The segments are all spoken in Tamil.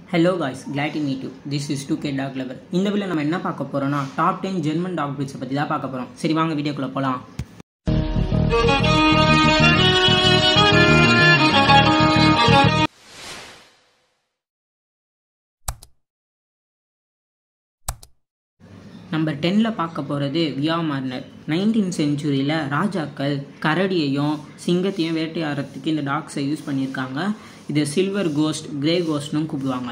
hello guys glad to meet you this is two K dog lover இந்த வீடியோ நம்ம என்ன பார்க்க போறோம்னா டாப் டென் ஜெர்மன் டாக் பிரீட்ஸை பற்றி தான் பார்க்க போகிறோம் சரி வாங்க வீடியோக்குள்ளே போகலாம் நம்பர் டென்னில் பார்க்க போகிறது வியா மார்னர் நைன்டீன் செஞ்சுரியில் ராஜாக்கள் கரடியையும் சிங்கத்தையும் வேட்டையாடுறதுக்கு இந்த டாக்ஸை யூஸ் பண்ணியிருக்காங்க இதை சில்வர் கோஸ்ட் கிரே கோஸ்ட்னும் கூப்பிடுவாங்க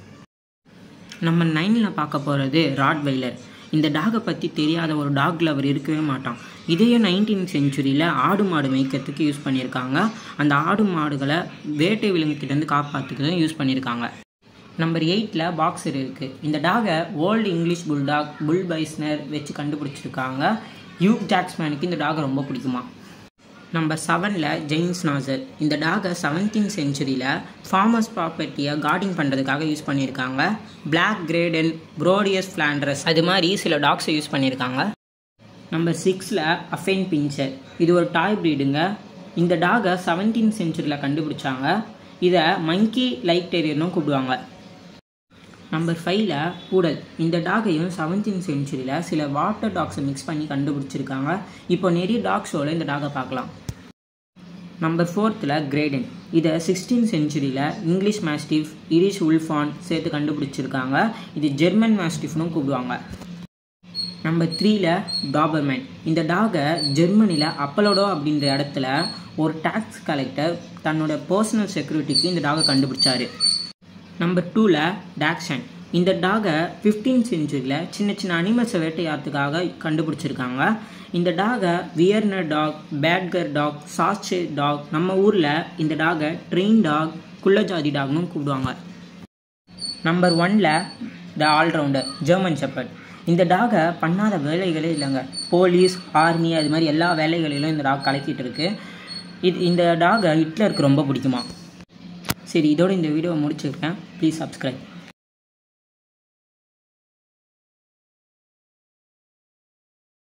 நம்ம நைனில் பார்க்க போகிறது ராட்வைலர் இந்த டாகை பற்றி தெரியாத ஒரு டாக் லவர் இருக்கவே மாட்டான் இதையும் நைன்டீன் செஞ்சுரியில் ஆடு மாடு மேய்க்கிறதுக்கு யூஸ் பண்ணியிருக்காங்க அந்த ஆடு மாடுகளை வேட்டை விலங்குகிட்டேருந்து காப்பாற்றுக்கிறதும் யூஸ் பண்ணியிருக்காங்க நம்பர் எயிட்டில் பாக்ஸர் இருக்குது இந்த டாகை ஓல்டு இங்கிலீஷ் புல்டாக் புல் பைஸ்னர் வச்சு கண்டுபிடிச்சிருக்காங்க யூக் ஜாக்ஸ்மேனுக்கு இந்த டாகை ரொம்ப பிடிக்குமா நம்பர் செவனில் ஜெயின்ஸ் நாசர் இந்த டாகை செவன்டீன் செஞ்சுரியில் ஃபார்மர்ஸ் ப்ராப்பர்ட்டியை கார்டிங் பண்ணுறதுக்காக யூஸ் பண்ணியிருக்காங்க பிளாக் கிரேடன் ப்ரோடியஸ் ஃப்ளாண்டரஸ் அது மாதிரி சில டாக்ஸை யூஸ் பண்ணியிருக்காங்க நம்பர் சிக்ஸில் அஃபைன் பிஞ்சர் இது ஒரு டாய் ப்ரீடுங்க இந்த டாகை செவன்டீன் செஞ்சுரியில் கண்டுபிடிச்சாங்க இதை மங்கி லைக் டெரியர்னும் கூப்பிடுவாங்க நம்பர் ஃபைவ்ல பூடல் இந்த டாகையும் செவன்டீன் செஞ்சுரியில் சில வாட்டர் டாக்ஸை மிக்ஸ் பண்ணி கண்டுபிடிச்சிருக்காங்க இப்போ நிறைய டாக் ஷோவில் இந்த டாகை பார்க்கலாம் நம்பர் ஃபோர்த்தில் கிரேடன் இதை சிக்ஸ்டீன் செஞ்சுரியில் இங்கிலீஷ் மேஸ்டிஃப் இரிஷ் உல்ஃபான் சேர்த்து கண்டுபிடிச்சிருக்காங்க இது ஜெர்மன் மேஸ்டிஃப்னும் கூப்பிடுவாங்க நம்பர் த்ரீல டாபர்மேன் இந்த டாகை ஜெர்மனியில் அப்பலோடோ அப்படின்ற இடத்துல ஒரு டாக்ஸ் கலெக்டர் தன்னோட பர்சனல் செக்யூரிட்டிக்கு இந்த டாகை கண்டுபிடிச்சாரு நம்பர் டூவில் டாக்ஷன் இந்த டாகை ஃபிஃப்டீன் செஞ்சுரியில் சின்ன சின்ன அனிமல்ஸை வேட்டையாடுறதுக்காக கண்டுபிடிச்சிருக்காங்க இந்த டாகை வியர்னர் டாக் பேட்கர் டாக் சாஸ்டே டாக் நம்ம ஊரில் இந்த டாகை ட்ரெயின் டாக் குள்ளஜாதி டாக்னு கூப்பிடுவாங்க நம்பர் ஒனில் த ஆல்ரவுண்டர் ஜெர்மன் ஷெப்பர்ட் இந்த டாகை பண்ணாத வேலைகளே இல்லைங்க போலீஸ் ஆர்மி அது மாதிரி எல்லா வேலைகளிலும் இந்த டாக் கலக்கிட்டு இருக்கு இது இந்த டாகை ஹிட்லருக்கு ரொம்ப பிடிக்குமா சரி இதோட இந்த வீடியோவை முடிச்சிருக்கேன் ப்ளீஸ் சப்ஸ்கிரைப்